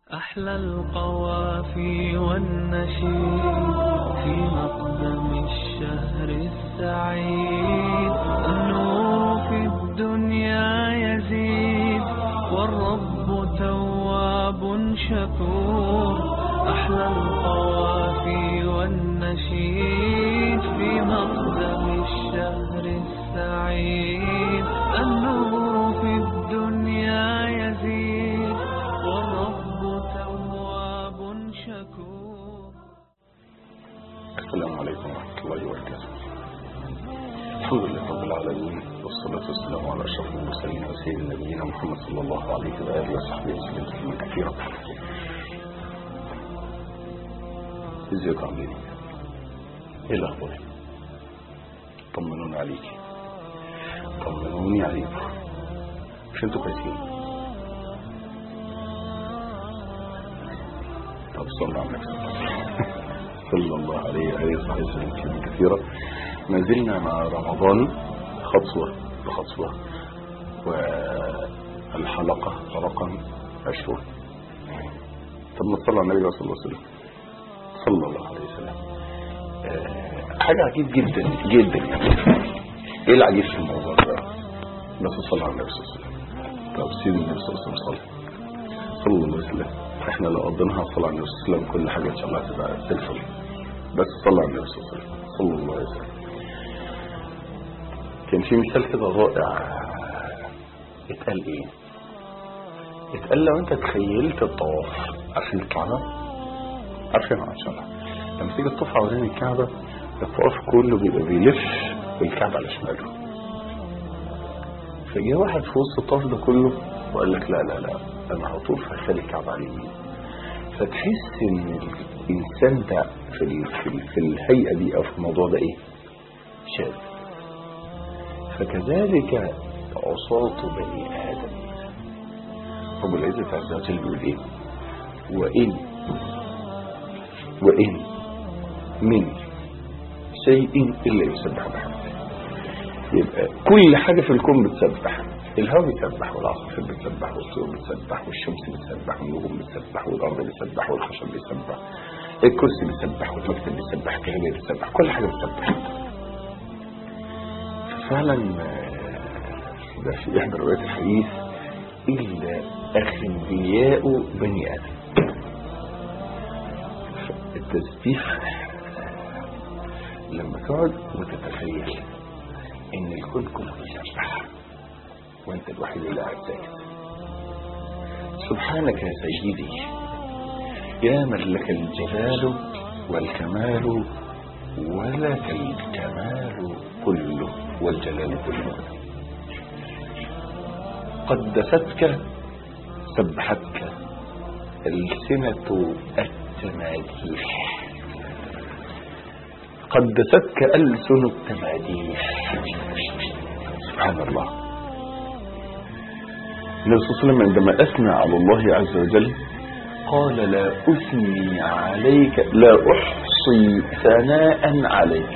أحلى القوافي والنشيد في مقدم الشهر السعيد النور في الدنيا يزيد والرب تواب شكور أحلى القوافي والنشيد في مقدم الشهر السعيد النور في الدنيا يزيد والرب تواب شكور السلام عليكم ورحمة الله وبركاته الحمد لله رب العالمين والصلاة والسلام على أشرف المرسلين وسيد نبينا محمد صلى الله عليه وآله وصحبه وسلم تسليما كثيرا ازيكم عاملين ايه؟ ايه الأخبار؟ طمنوني عليك طمنوني عليكم مش انتوا كويسين؟ طب صلوا على النبي صلى الله عليه وآله وصحبه وسلم تسليما كثيرا ما زلنا مع رمضان خطوة بخطوة والحلقة رقم عشرون طب ما تصلى على النبي صلى الله عليه وسلم صلى الله عليه وسلم آه، حاجة عجيب جدا جدا ايه العجيب في الموضوع ده بس صلى على النبي صلى الله عليه وسلم طب سيد النبي صلى الله عليه وسلم صلى صلى الله عليه وسلم احنا لو قضيناها صلى على النبي صلى الله عليه وسلم كل حاجة ان شاء الله هتبقى زي الفل بس صلى على النبي صلى الله عليه وسلم صلى الله عليه وسلم كان في مثال كده رائع اتقال ايه اتقال لو انت تخيلت الطواف عارفين الكعبة عارفينها ان شاء الله لما تيجي تطوف حوالين الكعبة الطواف كله بيبقى بيلف بالكعبة على شماله فجاء واحد في وسط الطواف ده كله وقال لك لا لا لا انا هطوف هخلي الكعبة على اليمين فتحس ان الانسان ده في ال- في, ال- في الهيئة دي او في الموضوع ده ايه شاذ فكذلك عصاة بني آدم رب العزة عز وجل بيقول إيه وإن وإن من شيء إلا يسبح بحمده يبقى كل حاجة في الكون بتسبح الهواء بيسبح والعصافير بتسبح والطيور بتسبح والشمس بتسبح والنجوم بتسبح والأرض بتسبح والخشب بيسبح الكرسي بيسبح والمكتب بيسبح الكهرباء بتسبح كل حاجة بتسبح فعلا آه، ده في إحدى روايات الحديث إلا أخنبياء بني آدم التسبيح لما تقعد وتتخيل إن الكون كله بيسبح وأنت الوحيد اللي قاعد ساكت سبحانك يا سيدي يا من لك الجلال والكمال ولك الكمال كله والجلال كله قدستك سبحتك ألسنة التماديح قدستك ألسن التماديح سبحان الله النبي صلى الله عليه وسلم عندما أثنى على الله عز وجل قال لا أثني عليك لا أحصي ثناء عليك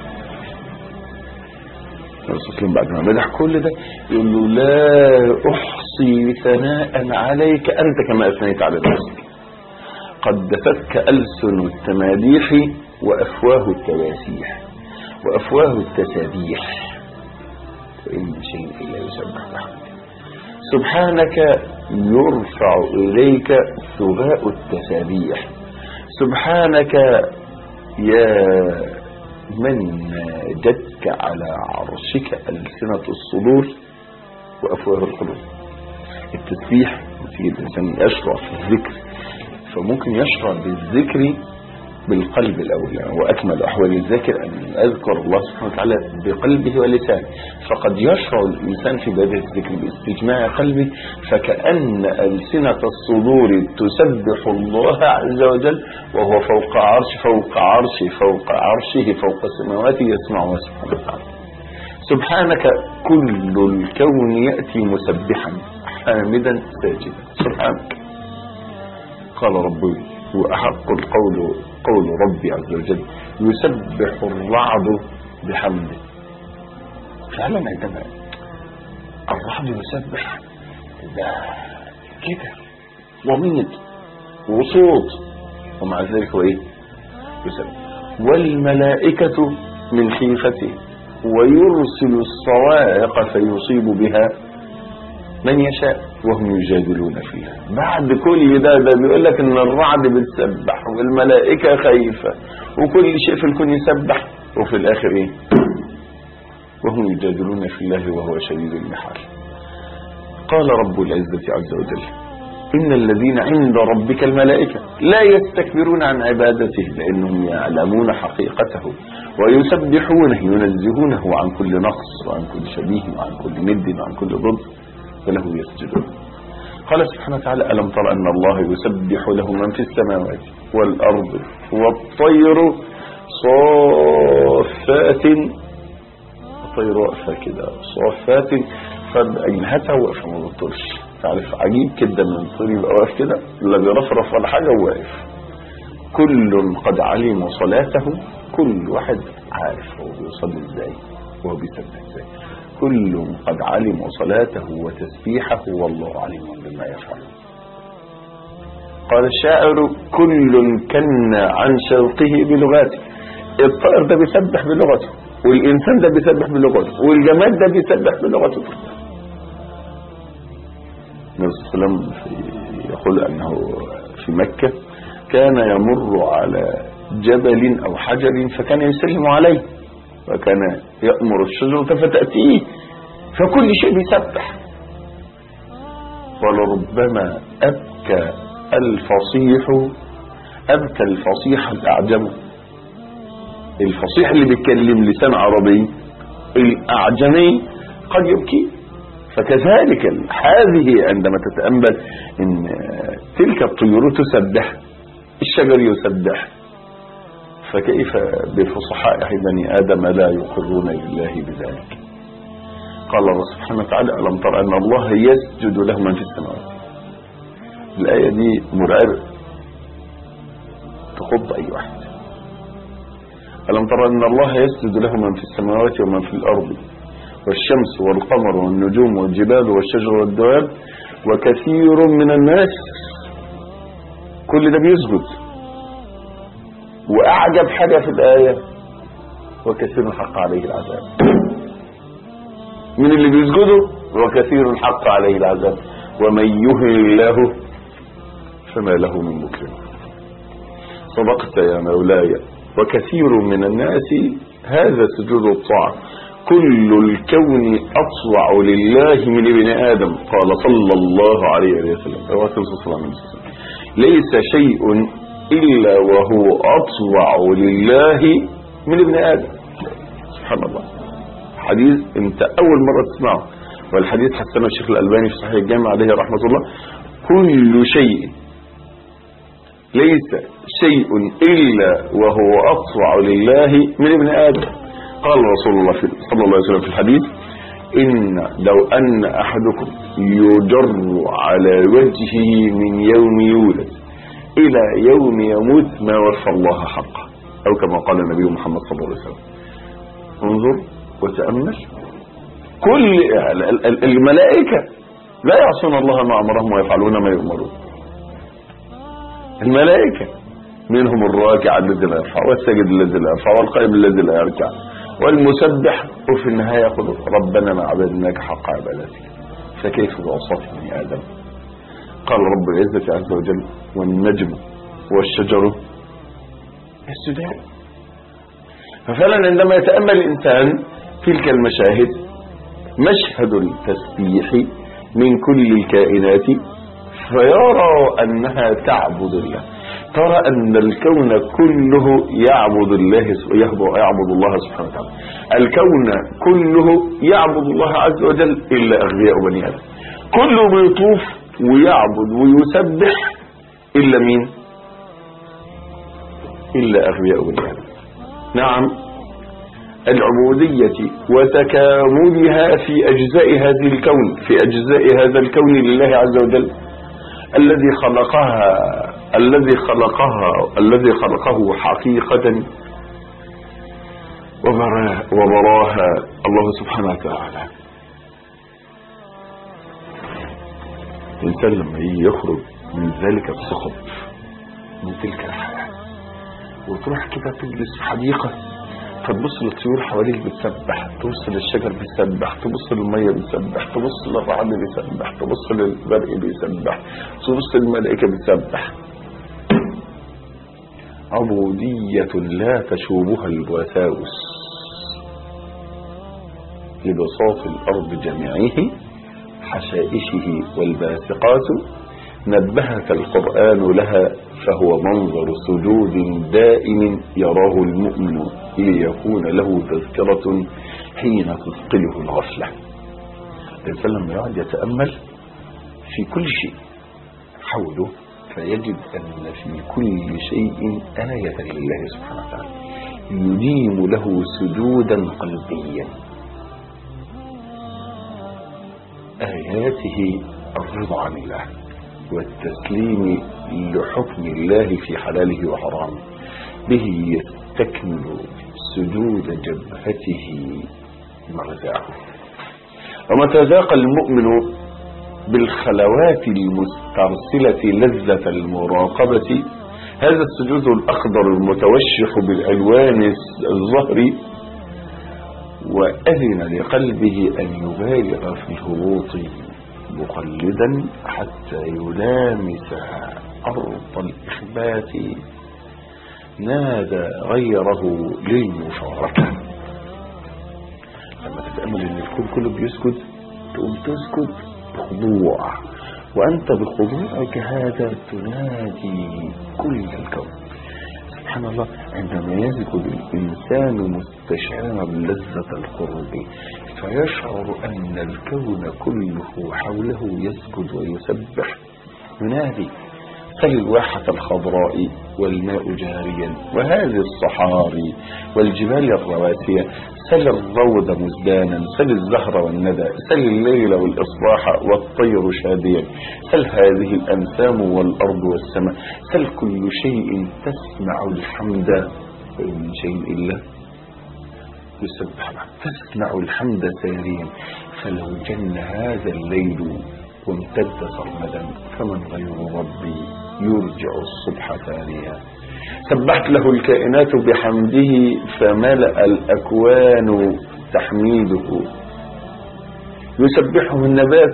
النبي صلى الله عليه وسلم بعد ما مدح كل ده يقول له لا أحصي ثناء عليك أنت كما أثنيت على نفسك قدستك ألسن التماديح وأفواه التواسيح وأفواه التسابيح وإن من شيء إلا يسبح بحمده سبحانك يرفع إليك ثباء التسابيح سبحانك يا من ناجتك على عرشك ألسنة الصدور وأفواه القلوب التسبيح تيجي الإنسان يشرع في الذكر فممكن يشرع بالذكر بالقلب الأول وأكمل أحوال الذاكر أن أذكر الله سبحانه وتعالى بقلبه ولسانه فقد يشرع الإنسان في بداية الذكر باستجماع قلبه فكأن ألسنة الصدور تسبح الله عز وجل وهو فوق عرش فوق عرشه فوق عرشه فوق سماواته يسمع ما سبحانه وتعالى سبحانك كل الكون يأتي مسبحا حامدا ساجدا سبحانك قال ربي وأحق القول قول ربي عز وجل يسبح الرعد بحمده فعلا عندما الرعد يسبح ده كده وميت وصوت ومع ذلك هو ايه يسبح والملائكة من خيفته ويرسل الصواعق فيصيب بها من يشاء وهم يجادلون فيها بعد كل ده ده بيقول لك ان الرعد بتسبح والملائكة خايفة وكل شيء في الكون يسبح وفي الاخر ايه وهم يجادلون في الله وهو شديد المحال قال رب العزة عز وجل إن الذين عند ربك الملائكة لا يستكبرون عن عبادته لأنهم يعلمون حقيقته ويسبحونه ينزهونه عن كل نقص وعن كل شبيه وعن كل ند وعن كل ضد وله يسجدون قال سبحانه وتعالى ألم تر أن الله يسبح له من في السماوات والأرض والطير صافات الطير واقفة كده صافات فأجنحتها واقفة ما بتطيرش تعرف عجيب كده ان الطير يبقى واقف كده لا بيرفرف ولا حاجة وواقف كل قد علم صلاته كل واحد عارف هو بيصلي ازاي وهو بيسبح ازاي كل قد علم صلاته وتسبيحه والله عليم بما يفعل قال الشاعر كل كن عن شوقه بلغاته الطائر ده بيسبح بلغته والإنسان ده بيسبح بلغته والجماد ده بيسبح بلغته النبي صلى الله عليه وسلم في- يقول أنه في مكة كان يمر على جبل أو حجر فكان يسلم عليه وكان يأمر الشجرة فتأتيه فكل شيء بيسبح ولربما أبكى الفصيح أبكى الفصيح الأعجم الفصيح اللي بيتكلم لسان عربي الأعجمي قد يبكي فكذلك ال- هذه عندما تتأمل ان تلك الطيور تسبح الشجر يسبح فكيف بفصحاء بني آدم لا يقرون لله بذلك قال الله سبحانه وتعالى ألم تر أن الله يسجد له من في السماوات الآية دي مرعبة تخض أي واحد ألم تر أن الله يسجد له من في السماوات ومن في الأرض والشمس والقمر والنجوم والجبال والشجر والدواب وكثير من الناس كل ده بيسجد وأعجب حاجة في الآية وكثير حق عليه العذاب من اللي بيسجدوا وكثير حق عليه العذاب ومن يهن الله فما له من مكرم صدقت يا مولاي وكثير من الناس هذا سجود الطاعة كل الكون أطوع لله من ابن آدم قال صلى الله عليه وسلم رواه صلى الله عليه وسلم ليس شيء إلا وهو أطوع لله من ابن آدم سبحان الله حديث انت أول مرة تسمعه والحديث حسنه الشيخ الألباني في صحيح الجامع عليه رحمة الله كل شيء ليس شيء إلا وهو أطوع لله من ابن آدم قال رسول الله في صلى الله عليه وسلم في الحديث إن لو أن أحدكم يجر على وجهه من يوم يولد إلى يوم يموت ما وفى الله حقه أو كما قال النبي محمد صلى الله عليه وسلم انظر وتأمل كل ال- ال- الملائكة لا يعصون الله ما أمرهم ويفعلون ما يؤمرون الملائكة منهم الراكع الذي لا يرفع والساجد الذي لا يرفع والقائم الذي لا يركع والمسبح وفي النهاية يقول ربنا ما عبدناك حق عبادتك فكيف بأوصاف بني آدم قال رب العزة عز وجل والنجم والشجر يسجدان ففعلا عندما يتأمل الإنسان تلك المشاهد مشهد التسبيح من كل الكائنات فيرى أنها تعبد الله ترى أن الكون كله يعبد الله يعبد الله سبحانه وتعالى الكون كله يعبد الله عز وجل إلا أغبياء بني آدم كله بيطوف ويعبد ويسبح إلا مين إلا أغبياء بني آدم نعم العبودية وتكاملها في أجزاء هذه الكون في أجزاء هذا الكون لله عز وجل الذي خلقها الذي خلقها الذي خلقه حقيقة وبراها, وبراها الله سبحانه وتعالى الإنسان لما يخرج من ذلك السخط من تلك الحياة وتروح كده تجلس في حديقة فتبص للطيور حواليك بتسبح تبص للشجر بيسبح تبص للمية بيسبح تبص للرعد بيسبح تبص للبرق بيسبح تبص للملائكة بتسبح عبودية لا تشوبها الوساوس لبساط الأرض جميعه حشائشه والباسقات نبهك القرآن لها فهو منظر سجود دائم يراه المؤمن ليكون له تذكرة حين تثقله الغفلة الإنسان لما يقعد يتأمل في كل شيء حوله فيجد أن في كل شيء آية لله سبحانه وتعالى يديم له سجودا قلبيا آياته الرضا عن الله والتسليم لحكم الله في حلاله وحرامه به يستكمل سجود جبهته مغزاه ومتى ذاق المؤمن بالخلوات المسترسلة لذة المراقبة هذا السجود الأخضر المتوشح بالألوان الزهر وأذن لقلبه أن يبالغ في الهبوط مقلدا حتى يلامس أرض الإخبات نادى غيره للمشاركة لما تتأمل أن الكون كله بيسكت تقوم تسكت بخضوع وأنت بخضوعك هذا تنادي كل الكون سبحان الله عندما يسجد الإنسان مستشعرا لذة القرب فيشعر أن الكون كله حوله يسجد ويسبح ينادي سل الواحة الخضراء والماء جاريا وهذه الصحاري والجبال الرواسية سل الروض مزدانا سل الزهر والندى سل الليل والإصباح والطير شاديا سل هذه الأنسام والأرض والسماء سل كل شيء تسمع الحمد وإن شيء إلا يسبح معك تسمع الحمد ساريا فلو جن هذا الليل وامتد سرمدا فمن غير ربي يرجع الصبح ثانيا سبحت له الكائنات بحمده فملأ الأكوان تحميده يسبحه النبات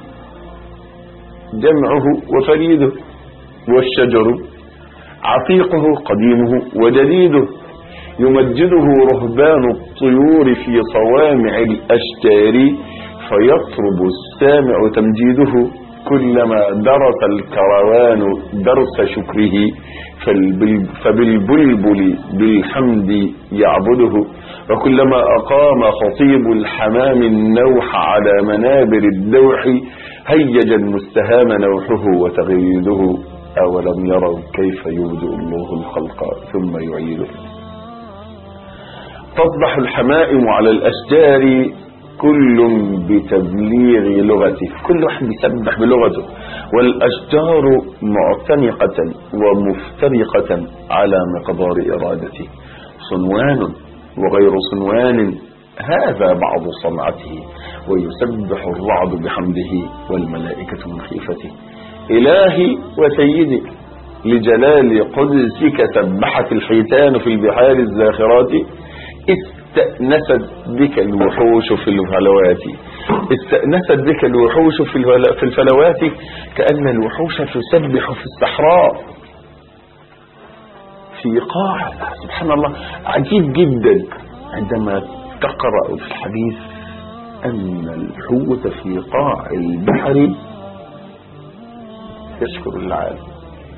جمعه وفريده والشجر عتيقه قديمه وجديده يمجده رهبان الطيور في صوامع الأشجار فيطرب السامع تمجيده كلما درس الكروان درس شكره فالبل- فبالبلبل بالحمد يعبده وكلما أقام خطيب الحمام النوح على منابر الدوح هيج المستهام نوحه وتغييده أولم يروا كيف يبدئ الله الخلق ثم يعيده تصبح الحمائم على الأشجار كل بتبليغ لغته كل واحد بيسبح بلغته والأشجار معتنقة ومفترقة على مقدار إرادته صنوان وغير صنوان هذا بعض صنعته ويسبح الرعد بحمده والملائكة من خيفته إلهي وسيدي لجلال قدسك سبحت الحيتان في البحار الزاخرات استأنست بك الوحوش في الفلوات استأنست بك الوحوش في الفل- في الفلوات كأن الوحوش تسبح في الصحراء في قاع سبحان الله عجيب جدا عندما تقرأ في الحديث أن الحوت في قاع البحر يشكر العالم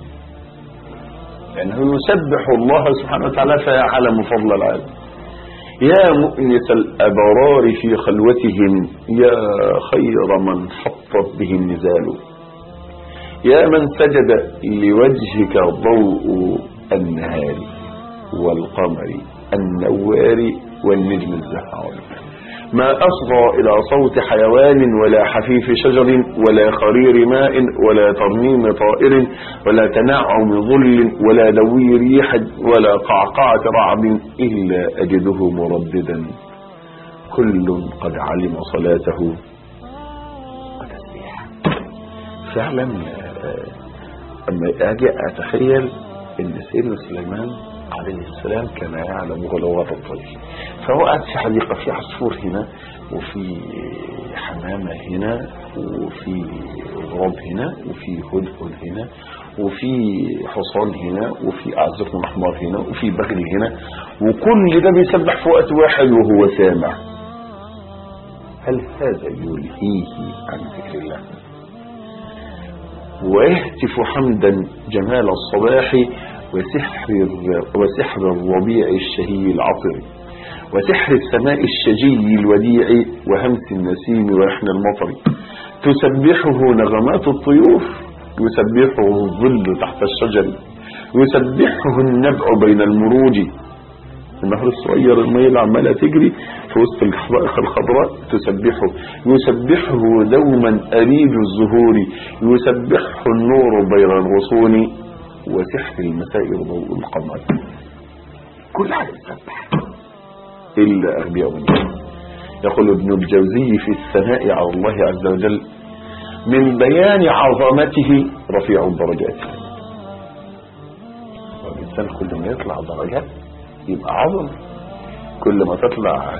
لأنه يسبح الله سبحانه وتعالى فيعلم فضل العالم يا مؤنس الأبرار في خلوتهم يا خير من حطت به النزال يا من سجد لوجهك ضوء النهار والقمر النوار والنجم الزهار ما أصغى إلى صوت حيوان ولا حفيف شجر ولا خرير ماء ولا ترميم طائر ولا تنعم ظل ولا دوي ريح ولا قعقعة رعد إلا أجده مرددا كل قد علم صلاته وتسبيحه فعلا آه، أما أجي أتخيل ان سيدنا سليمان عليه السلام كان يعلم غلوات الطير فهو قاعد في حديقة في عصفور هنا وفي حمامة هنا وفي غراب هنا وفي هدهد هنا وفي حصان هنا وفي أعزة محمار هنا وفي بغل هنا وكل ده بيسبح في وقت واحد وهو سامع هل هذا يلهيه عن ذكر الله ويهتف حمدا جمال الصباح وسحر وسحر الربيع الشهي العطر وسحر السماء الشجي الوديع وهمس النسيم ولحن المطر تسبحه نغمات الطيور يسبحه الظل تحت الشجر يسبحه النبع بين المروج النهر الصغير المية اللي عمالة تجري في وسط الحدائق الخضراء تسبحه يسبحه دوما أريد الزهور يسبحه النور بين الغصون وسحر المساء ضوء القمر كل حاجة تسبح إلا أغبياء من يقول ابن الجوزي في الثناء على الله عز وجل من بيان عظمته رفيع الدرجات والإنسان كل ما يطلع درجات يبقى عظم كل ما تطلع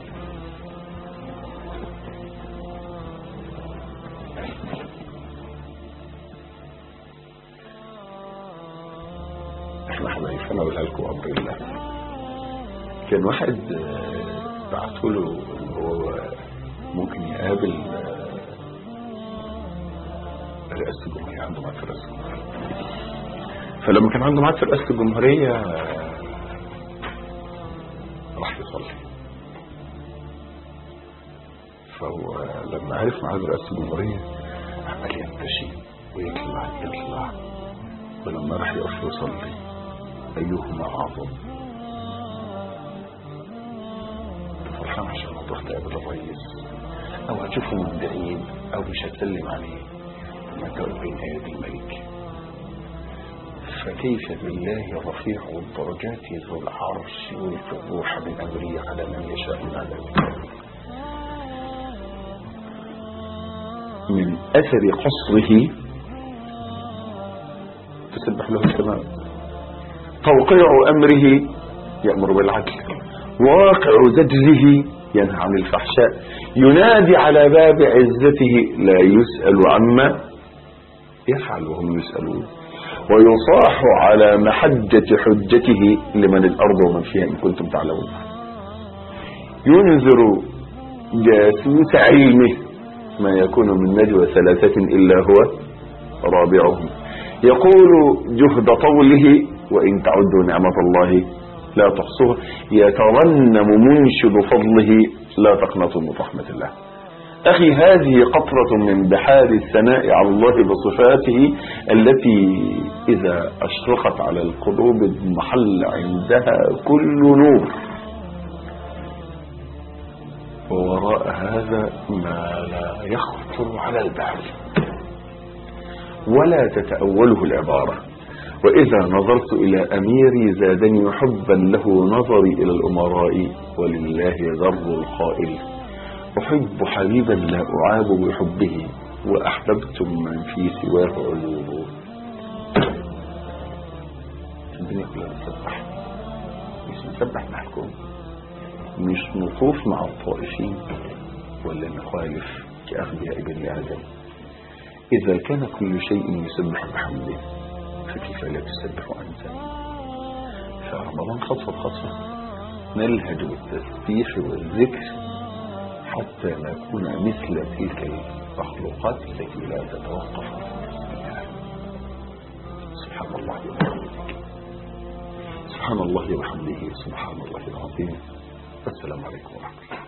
احنا حبايب انا اقولها لكم امر الله كان واحد بعته له ان هو ممكن يقابل رئاسة الجمهورية عنده ميعاد في رئاسة الجمهورية فلما كان عنده ميعاد في رئاسة الجمهورية راح يصلي فهو لما عرف ميعاد رئاسة الجمهورية عمال يمتشي ويطلع يطلع ولما راح يقف يصلي أيهما أعظم فرحان عشان هتروح تقابل الرئيس أو هتشوفه من بعيد أو مش هتسلم عليه لما أنت بين يدي الملك فكيف بالله رفيع الدرجات ذو العرش يلقي الروح من أمره على من يشاء من عباده من أثر قصره تسبح له السماء توقيع أمره يأمر بالعدل واقع زجره ينهى عن الفحشاء ينادي على باب عزته لا يسأل عما يفعل وهم يسألون ويصاح على محجة حجته لمن الأرض ومن فيها إن كنتم تعلمون ينذر جاسوس علمه ما يكون من نجوى ثلاثة إلا هو رابعهم يقول جهد طوله وإن تعدوا نعمة الله لا تحصوها يترنم منشد فضله لا تقنطوا من رحمة الله أخي هذه قطرة من بحار الثناء على الله بصفاته التي إذا أشرقت على القلوب محل عندها كل نور ووراء هذا ما لا يخطر على البال ولا تتأوله العبارة وإذا نظرت إلى أميري زادني حبا له نظري إلى الأمراء ولله ذر القائل أحب حبيبا لا أعاب بحبه وأحببت من في سواه عيوبه الدنيا كلها بتسبح مش نسبح مع الكون مش نطوف مع الطائفين ولا نخالف كأغبياء بني آدم إذا كان كل شيء يسبح بحمده فكيف لا تسبح أنت فرمضان خطوة خطوة نلهج بالتسبيح والذكر حتى نكون مثل تلك المخلوقات التي لا تتوقف سبحان الله وبحمده سبحان الله وبحمده سبحان الله العظيم السلام عليكم ورحمة الله